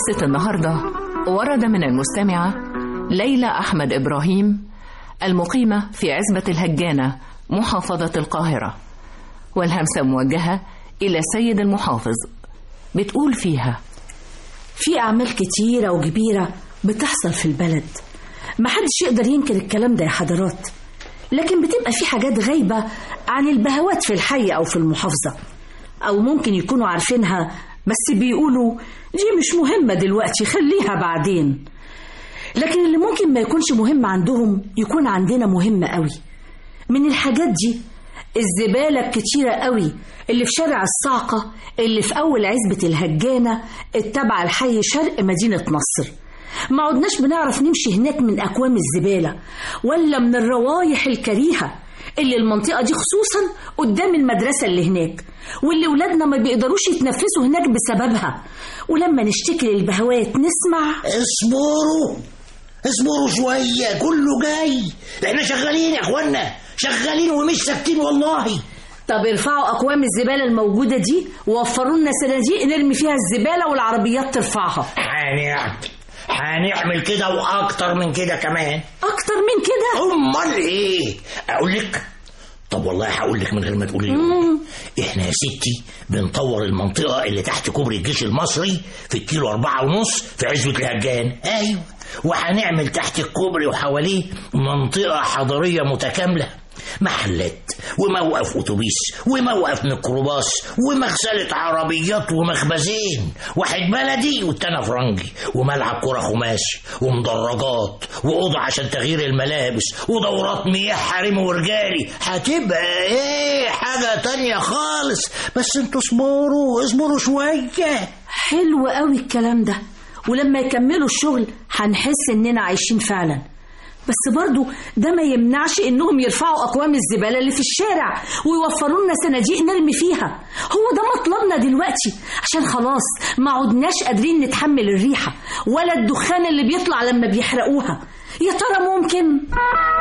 قصة النهاردة ورد من المستمعة ليلى أحمد إبراهيم المقيمة في عزبة الهجانة محافظة القاهرة والهمسة موجهة إلى سيد المحافظ بتقول فيها في أعمال كتيرة وكبيرة بتحصل في البلد محدش يقدر ينكر الكلام ده يا حضرات لكن بتبقى في حاجات غايبة عن البهوات في الحي أو في المحافظة أو ممكن يكونوا عارفينها بس بيقولوا دي مش مهمة دلوقتي خليها بعدين لكن اللي ممكن ما يكونش مهم عندهم يكون عندنا مهم قوي من الحاجات دي الزبالة الكتيرة قوي اللي في شارع الصعقة اللي في أول عزبة الهجانة التابعة لحي شرق مدينة نصر ما عدناش بنعرف نمشي هناك من أكوام الزبالة ولا من الروايح الكريهة اللي المنطقة دي خصوصا قدام المدرسة اللي هناك واللي ولادنا ما بيقدروش يتنفسوا هناك بسببها ولما نشتكي للبهوات نسمع اصبروا اصبروا شوية كله جاي احنا شغالين يا اخوانا شغالين ومش ساكتين والله طب ارفعوا أقوام الزبالة الموجودة دي ووفروا لنا صناديق نرمي فيها الزبالة والعربيات ترفعها هنعمل هنعمل كده واكتر من كده كمان أكتر من كده امال ايه اقول لك طب والله هقول لك من غير ما تقولي لي احنا يا ستي بنطور المنطقه اللي تحت كوبري الجيش المصري في الكيلو أربعة ونص في عزبة الهجان ايوه وهنعمل تحت الكوبري وحواليه منطقه حضريه متكامله محلات وموقف اتوبيس وموقف ميكروباص ومغسله عربيات ومخبزين واحد بلدي والتاني فرنجي وملعب كره خماسي ومدرجات واوضه عشان تغيير الملابس ودورات مياه حريم ورجالي هتبقى ايه حاجه تانية خالص بس انتوا اصبروا اصبروا شويه حلو قوي الكلام ده ولما يكملوا الشغل هنحس اننا عايشين فعلا بس برضو ده ما يمنعش انهم يرفعوا اقوام الزباله اللي في الشارع ويوفروا لنا صناديق نرمي فيها هو ده مطلبنا دلوقتي عشان خلاص ما عدناش قادرين نتحمل الريحه ولا الدخان اللي بيطلع لما بيحرقوها يا ترى ممكن